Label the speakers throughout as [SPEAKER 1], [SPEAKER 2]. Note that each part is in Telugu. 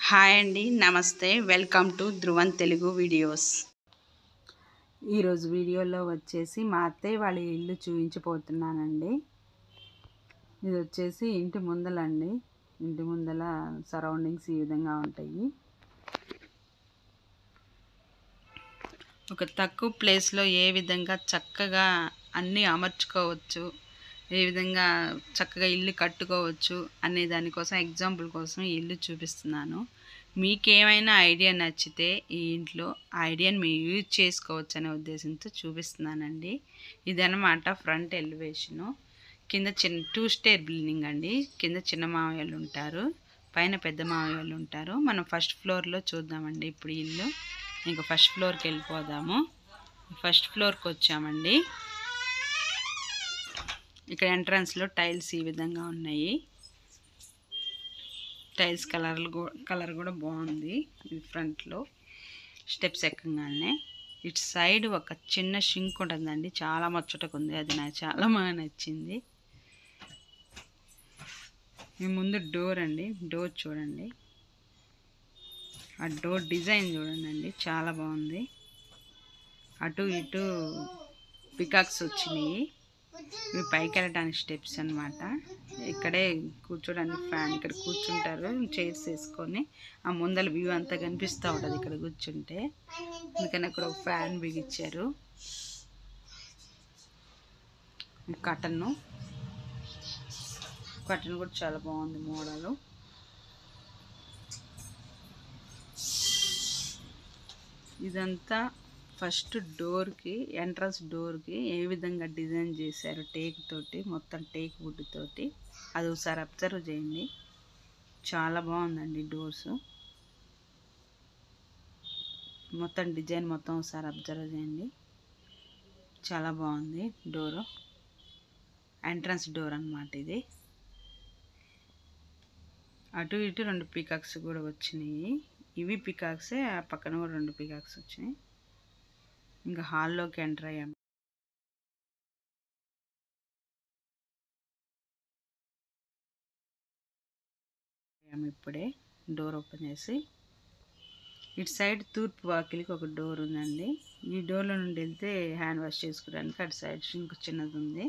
[SPEAKER 1] హాయ్ అండి నమస్తే welcome to Dhruvan Telugu videos ఈరోజు వీడియోలో వచ్చేసి మా అత్తయ్య వాళ్ళ ఇల్లు చూపించిపోతున్నానండి ఇది వచ్చేసి ఇంటి ముందలండి ఇంటి ముందల సరౌండింగ్స్ ఈ విధంగా ఉంటాయి ఒక తక్కువ ప్లేస్లో ఏ విధంగా చక్కగా అన్నీ అమర్చుకోవచ్చు ఏ విధంగా చక్కగా ఇల్లు కట్టుకోవచ్చు అనే దానికోసం ఎగ్జాంపుల్ కోసం ఈ ఇల్లు చూపిస్తున్నాను మీకేమైనా ఐడియా నచ్చితే ఈ ఇంట్లో ఆ ఐడియాని మీరు యూజ్ చేసుకోవచ్చు అనే ఉద్దేశంతో చూపిస్తున్నానండి ఇదనమాట ఫ్రంట్ ఎలివేషను కింద చిన్న టూ స్టేర్ బిల్డింగ్ అండి కింద చిన్న మావయ్యలు ఉంటారు పైన పెద్ద మావయ్యలు ఉంటారు మనం ఫస్ట్ ఫ్లోర్లో చూద్దామండి ఇప్పుడు ఈ ఇల్లు ఇంకా ఫస్ట్ ఫ్లోర్కి వెళ్ళిపోదాము ఫస్ట్ ఫ్లోర్కి వచ్చామండి ఇక్కడ ఎంట్రన్స్లో టైల్స్ ఈ విధంగా ఉన్నాయి టైల్స్ కలర్లు కలర్ కూడా బాగుంది ఇది ఫ్రంట్లో స్టెప్స్ ఎక్కగానే ఇటు సైడ్ ఒక చిన్న షింక్ ఉంటుందండి చాలా ముచ్చటగా ఉంది అది నాకు చాలా బాగా నచ్చింది ఈ ముందు డోర్ అండి డోర్ చూడండి ఆ డోర్ డిజైన్ చూడండి అండి చాలా బాగుంది అటు ఇటు పికాక్స్ వచ్చినాయి ఇవి పైకి వెళ్ళడానికి స్టెప్స్ అనమాట ఇక్కడే కూర్చోడానికి ఫ్యాన్ ఇక్కడ కూర్చుంటారు చైర్స్ వేసుకొని ఆ ముందల వ్యూ అంతా కనిపిస్తూ ఉంటుంది ఇక్కడ కూర్చుంటే అందుకని అక్కడ ఒక ఫ్యాన్ బిగించారు కటన్ కటన్ కూడా చాలా బాగుంది మోడలు ఇదంతా ఫస్ట్ డోర్కి ఎంట్రన్స్ డోర్కి ఏ విధంగా డిజైన్ చేశారు టేక్ తోటి మొత్తం టేక్ వుడ్ తోటి అది ఒకసారి అబ్జర్వ్ చేయండి చాలా బాగుందండి డోర్స్ మొత్తం డిజైన్ మొత్తం ఒకసారి అబ్జర్వ్ చేయండి చాలా బాగుంది డోరు ఎంట్రన్స్ డోర్ అనమాట ఇది అటు ఇటు రెండు పీకాక్స్ కూడా వచ్చినాయి ఇవి పికాక్సే ఆ పక్కన కూడా రెండు పికాక్స్ వచ్చినాయి ఇంకా హాల్లోకి ఎంటర్ అయ్యాం ఇప్పుడే డోర్ ఓపెన్ చేసి ఇటు సైడ్ తూర్పు వాకిలికి ఒక డోర్ ఉందండి ఈ డోర్లో నుండి వెళ్తే హ్యాండ్ వాష్ చేసుకోవడానికి అటు సైడ్ షింక్ చిన్నది ఉంది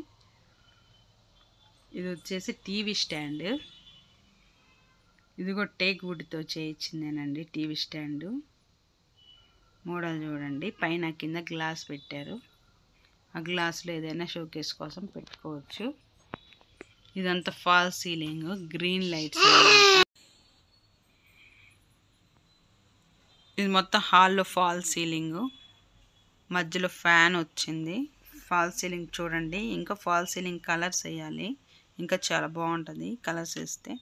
[SPEAKER 1] ఇది వచ్చేసి టీవీ స్టాండ్ ఇది కూడా టేక్ వుడ్తో చేయించిందేనండి టీవీ స్టాండు మోడల్ చూడండి పైన కింద గ్లాస్ పెట్టారు ఆ గ్లాస్లో ఏదైనా షోకేస్ కోసం పెట్టుకోవచ్చు ఇదంతా ఫాల్ సీలింగ్ గ్రీన్ లైట్స్ ఇది మొత్తం హాల్లో ఫాల్ సీలింగ్ మధ్యలో ఫ్యాన్ వచ్చింది ఫాల్ సీలింగ్ చూడండి ఇంకా ఫాల్ సీలింగ్ కలర్స్ వేయాలి ఇంకా చాలా బాగుంటుంది కలర్స్ వేస్తే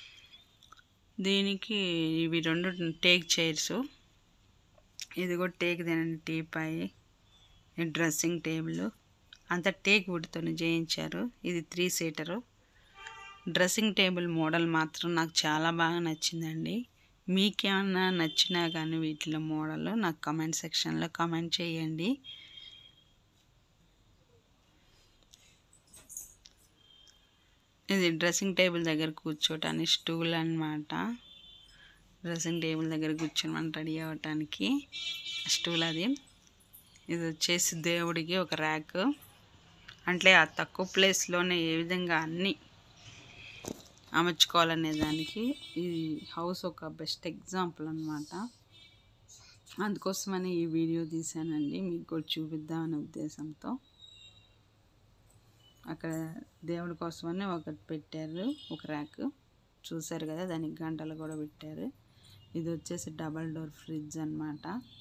[SPEAKER 1] దీనికి ఇవి రెండు టేక్ చైర్స్ ఇది కూడా టేక్ దేనండి టీపాయి డ్రెస్సింగ్ టేబుల్ అంతా టేక్ వుడ్తో చేయించారు ఇది three seater dressing table model మాత్రం నాకు చాలా బాగా నచ్చిందండి మీకేమన్నా నచ్చినా కానీ వీటిలో మోడల్ నాకు కమెంట్ సెక్షన్లో కమెంట్ చేయండి ఇది డ్రెస్సింగ్ టేబుల్ దగ్గర కూర్చోటానికి స్టూల్ అనమాట డ్రెస్సింగ్ టేబుల్ దగ్గర కూర్చొని మనం రెడీ అవ్వటానికి స్టూల్ అది ఇది వచ్చేసి దేవుడికి ఒక ర్యాక్ అంటే ఆ తక్కువ ప్లేస్లోనే ఏ విధంగా అన్నీ అమర్చుకోవాలనే దానికి ఈ హౌస్ ఒక బెస్ట్ ఎగ్జాంపుల్ అనమాట అందుకోసమని ఈ వీడియో తీసానండి మీకు కూడా చూపిద్దామనే ఉద్దేశంతో అక్కడ దేవుడి కోసమని ఒకటి పెట్టారు ఒక ర్యాక్ చూసారు కదా దానికి గంటలు కూడా పెట్టారు ఇది వచ్చేసి డబల్ డోర్ ఫ్రిడ్జ్ అనమాట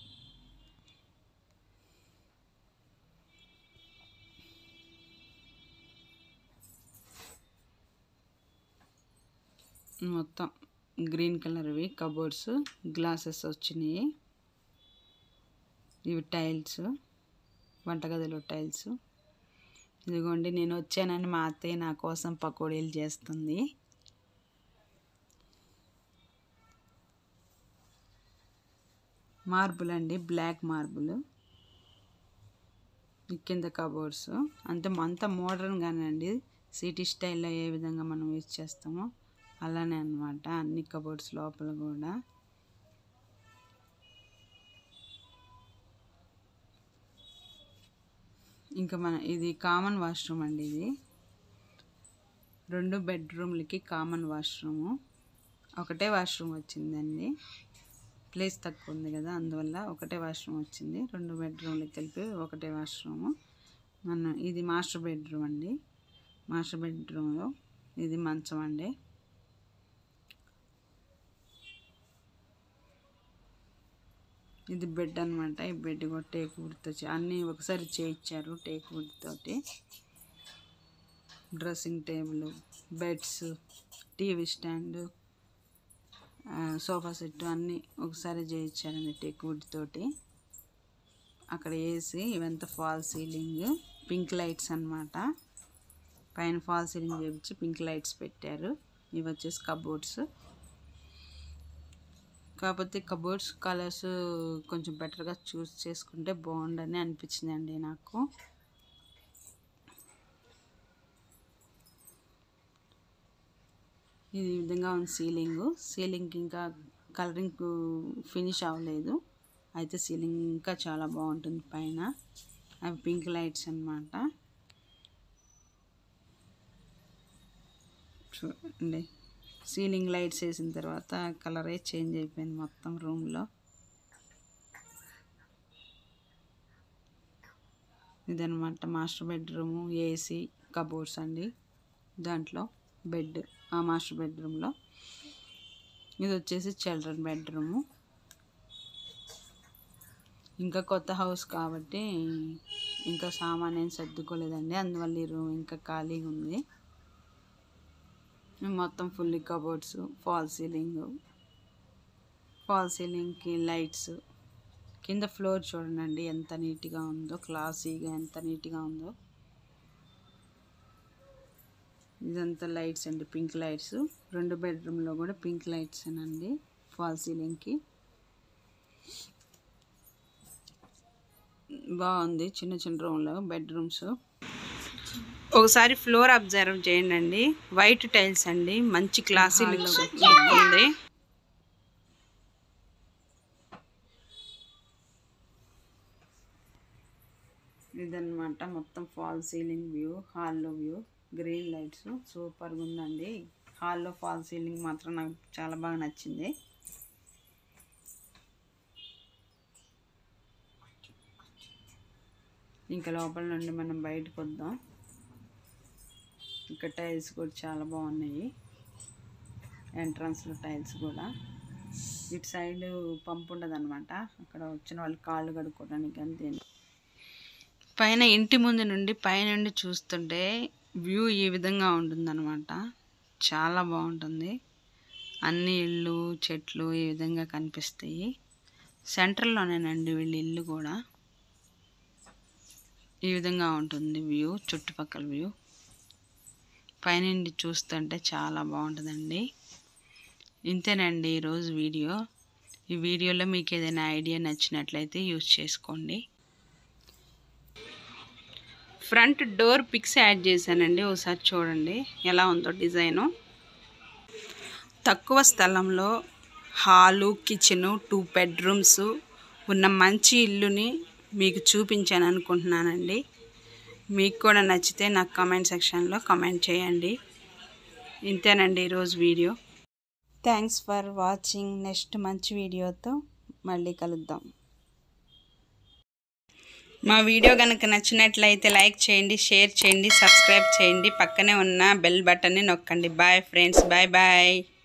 [SPEAKER 1] మొత్తం గ్రీన్ కలర్వి కబోర్డ్స్ గ్లాసెస్ వచ్చినాయి ఇవి టైల్స్ వంటగదిలో టైల్స్ ఇదిగోండి నేను వచ్చానని మా అత్తయ్య నా కోసం పకోడీలు చేస్తుంది మార్బుల్ అండి బ్లాక్ మార్బుల్ కింద కబోర్డ్స్ అంత అంత మోడర్న్గానండి సిటీ స్టైల్లో ఏ విధంగా మనం యూజ్ చేస్తామో అలానే అనమాట అన్ని కబోర్డ్స్ లోపల కూడా ఇంకా మన ఇది కామన్ వాష్రూమ్ అండి ఇది రెండు బెడ్రూమ్లకి కామన్ వాష్రూము ఒకటే వాష్రూమ్ వచ్చిందండి ప్లేస్ తక్కువ ఉంది కదా అందువల్ల ఒకటే వాష్రూమ్ వచ్చింది రెండు బెడ్రూమ్లకి కలిపి ఒకటే వాష్రూము మన ఇది మాస్టర్ బెడ్రూమ్ అండి మాస్టర్ బెడ్రూమ్లో ఇది మంచం అండి ఇది బెడ్ అనమాట ఈ బెడ్ కూడా టేక్ వుడ్తో చే- అన్నీ ఒకసారి చేయించారు టేక్ వుడ్ తోటి dressing table beds TV stand sofa set అన్నీ ఒకసారి చేయించారండి టేక్ వుడ్ తోటి అక్కడ వేసి ఇవంతా ఫాల్ సీలింగ్ పింక్ లైట్స్ అన్నమాట పైన ఫాల్ సీలింగ్ చేయించి పింక్ లైట్స్ పెట్టారు ఇవి వచ్చేసి కబోర్డ్స్ కాకపోతే కబోర్డ్స్ కలర్స్ కొంచెం బెటర్గా చూస్ చేసుకుంటే బాగుండని అనిపించిందండి నాకు ఇది ఈ విధంగా ఉంది సీలింగ్ సీలింగ్ ఇంకా కలరింగ్ ఫినిష్ అవ్వలేదు అయితే సీలింగ్ ఇంకా చాలా బాగుంటుంది పైన అవి పింక్ లైట్స్ అన్నమాట చూడండి సీలింగ్ లైట్స్ వేసిన తర్వాత కలరే చేంజ్ అయిపోయింది మొత్తం రూమ్లో ఇదనమాట మాస్టర్ బెడ్రూము ఏసీ కబోర్డ్స్ అండి దాంట్లో బెడ్ ఆ మాస్టర్ బెడ్రూమ్లో ఇది వచ్చేసి చిల్డ్రన్ బెడ్రూము ఇంకా కొత్త హౌస్ కాబట్టి ఇంకా సామాన్ ఏం సర్దుకోలేదండి అందువల్ల ఈ రూమ్ ఇంకా ఖాళీగా ఉంది మొత్తం fully cupboards fall ceiling fall సీలింగ్కి లైట్స్ కింద ఫ్లోర్ చూడండి ఎంత నీట్గా ఉందో క్లాసీగా ఎంత నీట్గా ఉందో ఇదంతా లైట్స్ అండి పింక్ లైట్స్ రెండు బెడ్రూమ్లో కూడా పింక్ లైట్స్ అండి ఫాల్ సీలింగ్కి బాగుంది చిన్న చిన్న రూమ్లో బెడ్రూమ్స్ ఒకసారి ఫ్లోర్ అబ్జర్వ్ చేయండి అండి వైట్ టైల్స్ అండి మంచి క్లాసీ లుక్స్ ఉంది ఇదన్నమాట మొత్తం ఫాల్ సీలింగ్ వ్యూ హాల్లో వ్యూ గ్రీన్ లైట్స్ సూపర్గా ఉందండి హాల్లో ఫాల్ సీలింగ్ మాత్రం నాకు చాలా బాగా నచ్చింది ఇంకా లోపల నుండి మనం బయటకు వద్దాం ఇక్కడ టైల్స్ కూడా చాలా బాగున్నాయి ఎంట్రన్స్లో టైల్స్ కూడా ఇటు సైడ్ పంపు ఉండదు అనమాట అక్కడ వచ్చిన వాళ్ళు కాళ్ళు కడుక్కోవడానికి అంతే పైన ఇంటి ముందు నుండి పైనుండి చూస్తుంటే వ్యూ ఈ విధంగా ఉంటుందన్నమాట చాలా బాగుంటుంది అన్ని ఇళ్ళు చెట్లు ఈ విధంగా కనిపిస్తాయి సెంటర్లోనేనండి వీళ్ళ ఇల్లు కూడా ఈ విధంగా ఉంటుంది వ్యూ చుట్టుపక్కల వ్యూ పైనుండి చూస్తుంటే చాలా బాగుంటుందండి ఇంతేనండి ఈరోజు వీడియో ఈ వీడియోలో మీకు ఏదైనా ఐడియా నచ్చినట్లయితే యూజ్ చేసుకోండి ఫ్రంట్ డోర్ పిక్స్ యాడ్ చేశానండి ఒకసారి చూడండి ఎలా ఉందో డిజైను తక్కువ స్థలంలో హాలు కిచెను టూ బెడ్రూమ్స్ ఉన్న మంచి ఇల్లుని మీకు చూపించాను అనుకుంటున్నానండి మీకు కూడా నచ్చితే నాకు కామెంట్ సెక్షన్లో కామెంట్ చేయండి ఇంతేనండి ఈరోజు video thanks for watching next మంచి వీడియోతో మళ్ళీ కలుద్దాం మా వీడియో కనుక నచ్చినట్లయితే లైక్ చేయండి షేర్ చేయండి సబ్స్క్రైబ్ చేయండి పక్కనే ఉన్న బెల్ బటన్ని నొక్కండి బాయ్ ఫ్రెండ్స్ బాయ్ బాయ్